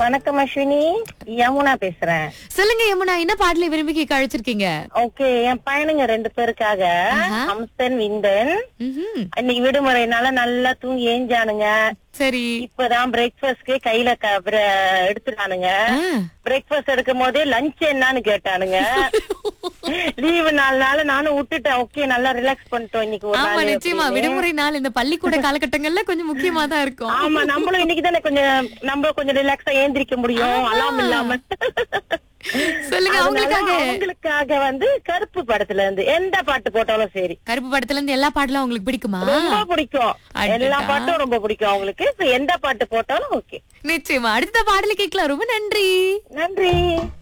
வணக்கம் அஸ்வினி யமுனா பேசுறேன் சொல்லுங்க யமுனா என்ன பாடலை விரும்பி கேட்க அழைச்சிருக்கீங்க ஓகே என் பையனுங்க ரெண்டு பேருக்காக ஆஹா. அம்சன் விந்தன் ம்ஹும். இன்னைக்கு விடுமுறைனால நல்லா தூங்கி ஏஞ்சானுங்க சரி இப்பதான் பிரேக்ஃபாஸ்ட்க்கு கையில க- பிர- எடுத்துட்டானுங்க ஆ. பிரேக்ஃபாஸ்ட் எடுக்கும் போதே லஞ்ச் என்னன்னு கேட்டானுங்க லீவு நாள்னால நானும் விட்டுட்டேன் ஓகே நல்லா ரிலாக்ஸ் பண்ணிட்டோம் இன்னைக்கு ஒரு ஆமா நாள் நிச்சயமா அப்படின்னு. விடுமுறை நாள் இந்த பள்ளிக்கூட காலகட்டங்கள்ல கொஞ்சம் முக்கியமா தான் இருக்கும் ஆமா நம்மளும் இன்னைக்கு தானே கொஞ்சம் நம்ம கொஞ்சம் ரிலாக்ஸா ஏந்திரிக்க முடியும் அலாம் இல்லாம சொல்லுங்க அதனால அவங்களுக்காக அவங்களுக்காக வந்து கருப்பு படத்துல இருந்து எந்த பாட்டு போட்டாலும் சரி கருப்பு படத்துல இருந்து எல்லா பாடலும் உங்களுக்கு பிடிக்குமா ரொம்ப பிடிக்கும் அடடா. எல்லா பாட்டும் ரொம்ப பிடிக்கும் அவங்களுக்கு So, எந்த பாட்டு போட்டாலும் ஓகே நிச்சயமா அடுத்த பாடலை கேட்கலாம் ரொம்ப நன்றி நன்றி